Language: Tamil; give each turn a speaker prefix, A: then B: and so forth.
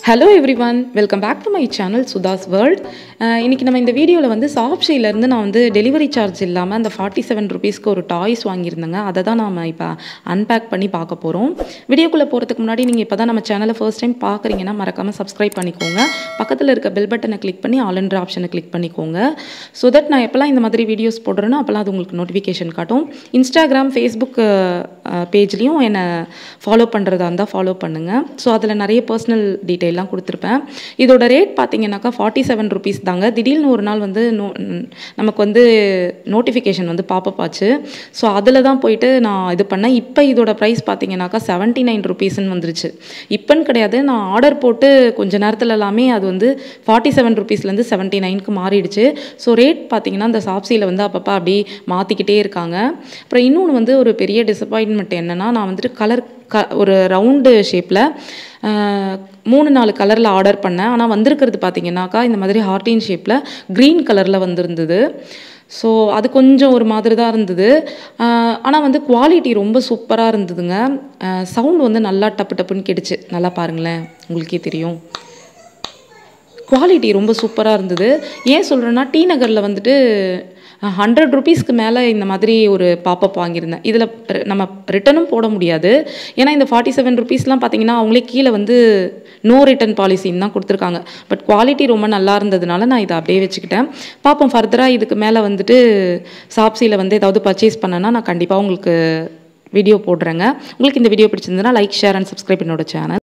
A: hello everyone welcome back to my channel Sudha's world இன்றைக்கி நம்ம இந்த வீடியோவில் வந்து சாப்ஷியிலேருந்து நான் வந்து டெலிவரி சார்ஜ் இல்லாமல் அந்த ஃபார்ட்டி செவன் ருபீஸ்க்கு ஒரு டாய்ஸ் வாங்கியிருந்தேங்க அதை தான் நாம் இப்போ அன்பேக் பண்ணி பார்க்க போகிறோம் வீடியோக்குள்ளே போகிறதுக்கு முன்னாடி நீங்கள் இப்போ தான் நம்ம சேனலை ஃபர்ஸ்ட் டைம் பார்க்குறீங்கன்னா மறக்காமல் சப்ஸ்கிரைப் பண்ணிக்கோங்க பக்கத்தில் இருக்க பெல் பட்டனை கிளிக் பண்ணி ஆல் என்ற ஆப்ஷனை கிளிக் பண்ணிக்கோங்க ஸோ தட் நான் எப்போல்லாம் இந்த மாதிரி வீடியோஸ் போடுறேனோ அப்போல்லாம் அது உங்களுக்கு நோட்டிஃபிகேஷன் காட்டும் இன்ஸ்டாகிராம் ஃபேஸ்புக் பேஜ்லேயும் என்னை ஃபாலோ பண்ணுறதா இருந்தால் ஃபாலோ பண்ணுங்கள் ஸோ அதில் நிறைய பர்சனல் டீட்டெயிலாம் கொடுத்துருப்பேன் இதோட ரேட் பார்த்தீங்கன்னாக்கா ஃபார்ட்டி செவன் ருபீஸ் தாங்க திடீர்னு ஒரு நாள் வந்து நோ நமக்கு வந்து நோட்டிஃபிகேஷன் வந்து பாப்பப் ஆச்சு ஸோ அதில் தான் போயிட்டு நான் இது பண்ணேன் இப்போ இதோட ப்ரைஸ் பார்த்தீங்கன்னாக்கா செவன்ட்டி நைன் ருபீஸ்ன்னு வந்துருச்சு இப்போன்னு கிடையாது நான் ஆர்டர் போட்டு கொஞ்ச நேரத்தில் எல்லாமே அது வந்து ஃபார்ட்டி செவன் ருபீஸ்லேருந்து செவன்ட்டி நைனுக்கு மாறிடுச்சு ஸோ ரேட் பார்த்தீங்கன்னா அந்த சாப்ஸியில் வந்து அப்பப்போ அப்படி மாற்றிக்கிட்டே இருக்காங்க அப்புறம் இன்னொன்று வந்து ஒரு பெரிய டிசப்பாயின்மெண்ட் என்னென்னா நான் வந்துட்டு கலர் க ஒரு ரவுண்டு ஷேப்பில் மூணு நாலு கலரில் ஆர்டர் பண்ணேன் ஆனால் வந்திருக்கிறது பார்த்தீங்கன்னாக்கா இந்த மாதிரி ஹார்டின் ஷேப்பில் க்ரீன் கலரில் வந்திருந்தது ஸோ அது கொஞ்சம் ஒரு மாதிரி தான் இருந்தது ஆனால் வந்து குவாலிட்டி ரொம்ப சூப்பராக இருந்ததுங்க சவுண்ட் வந்து நல்லா டப்பு டப்புன்னு கெடுச்சு நல்லா பாருங்களேன் உங்களுக்கே தெரியும் குவாலிட்டி ரொம்ப சூப்பராக இருந்தது ஏன் சொல்கிறேன்னா டி நகரில் வந்துட்டு ஹண்ட்ரட் ருபீஸ்க்கு மேலே இந்த மாதிரி ஒரு பாப்பப் வாங்கியிருந்தேன் இதில் நம்ம ரிட்டனும் போட முடியாது ஏன்னா இந்த ஃபார்ட்டி செவன் ருபீஸ்லாம் பார்த்தீங்கன்னா அவங்களே கீழே வந்து நோ ரிட்டன் பாலிசின்னு தான் கொடுத்துருக்காங்க பட் குவாலிட்டி ரொம்ப நல்லா இருந்ததுனால நான் இதை அப்படியே வச்சுக்கிட்டேன் பார்ப்போம் ஃபர்தராக இதுக்கு மேலே வந்துட்டு சாப்ஸியில் வந்து ஏதாவது பர்ச்சேஸ் பண்ணேன்னா நான் கண்டிப்பாக உங்களுக்கு வீடியோ போடுறேங்க உங்களுக்கு இந்த வீடியோ பிடிச்சிருந்ததுன்னா லைக் ஷேர் அண்ட் சப்ஸ்கிரைப் என்னோட சேனல்